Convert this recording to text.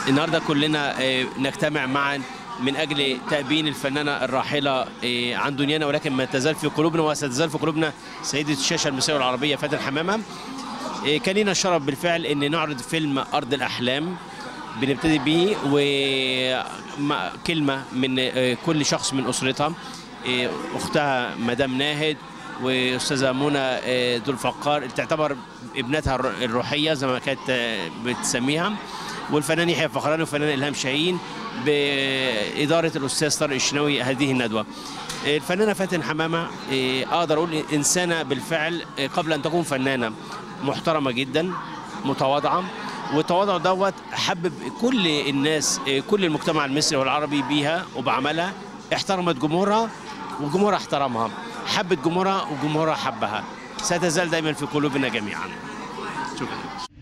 النهارده كلنا آه، نجتمع معا من اجل تأبين الفنانه الراحله آه، عن دنيانا ولكن ما تزال في قلوبنا وستزال في قلوبنا سيده الشاشه المصريه والعربيه فاتن حمامه آه، كان لنا الشرف بالفعل ان نعرض فيلم ارض الاحلام بنبتدي بيه وكلمه من آه، كل شخص من اسرتها آه، اختها مدام ناهد واستاذه منى آه، ذو الفقار تعتبر ابنتها الر- الروحيه زي ما كانت آه، بتسميها والفنان يحيى فخراني والفنان الهام شاهين باداره الاستاذ طارق الشناوي هذه الندوه. الفنانه فاتن حمامه آه، اقدر اقول انسانه بالفعل آه، قبل ان تكون فنانه محترمه جدا متواضعه والتواضع دوت حبب كل الناس آه، كل المجتمع المصري والعربي بيها وبعملها احترمت جمهورها وجمهورها احترمها حبت جمهورها وجمهورها حبها ستزال دايما في قلوبنا جميعا شكرا